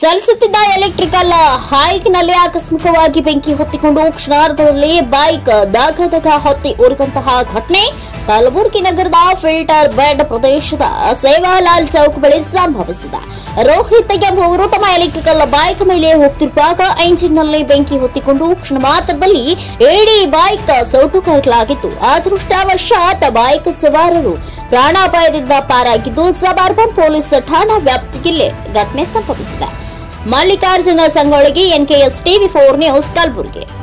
ಚಲಿಸುತ್ತಿದ್ದ electrical ಹೈಕ್ನಲ್ಲಿ ಆಕಸ್ಮಿಕವಾಗಿ ಬೆಂಕಿ ಹೊತ್ತಿಕೊಂಡು ಕ್ಷಣಾರ್ಧದಲ್ಲಿ bike ದಗ ದಗ ಹೊತ್ತಿ ಉರಿದಂತಹ ಘಟನೆ ಕಲಬುರಗಿ ನಗರದ ಫಿಲ್ಟರ್ ಬೆಡ್ ಪ್ರದೇಶದ ಸೇವಾಲಾಲ್ ಚೌಕ್ ಬಳಿ ಸಂಭವಿಸಿದೆ ರೋಹಿತ್ ಎಂಬುವರು ತಮ್ಮ ಎಲೆಕ್ಟ್ರಿಕಲ್ ಬೈಕ್ ಮೇಲೆ ಹೋಗ್ತಿರುವಾಗ ಎಂಜಿನ್ನಲ್ಲಿ ಬೆಂಕಿ ಹೊತ್ತಿಕೊಂಡು ಕ್ಷಣ ಮಾತ್ರದಲ್ಲಿ ಇಡೀ ಬೈಕ್ ಸೌಟು ಕರಕಲಾಗಿತ್ತು ಅದೃಷ್ಟವಶಾತ್ ಬೈಕ್ ಸವಾರರು ಪ್ರಾಣಾಪಾಯದಿಂದ ಪಾರಾಗಿದ್ದು ಸಬರ್ಬನ್ ಪೊಲೀಸ್ ಠಾಣಾ ವ್ಯಾಪ್ತಿಯಲ್ಲಿ ಘಟನೆ ಸಂಭವಿಸಿದೆ ಮಲ್ಲಿಕಾರ್ಜುನ ಸಂಗೊಳ್ಳಿಗೆ NKS TV four news Kalaburagi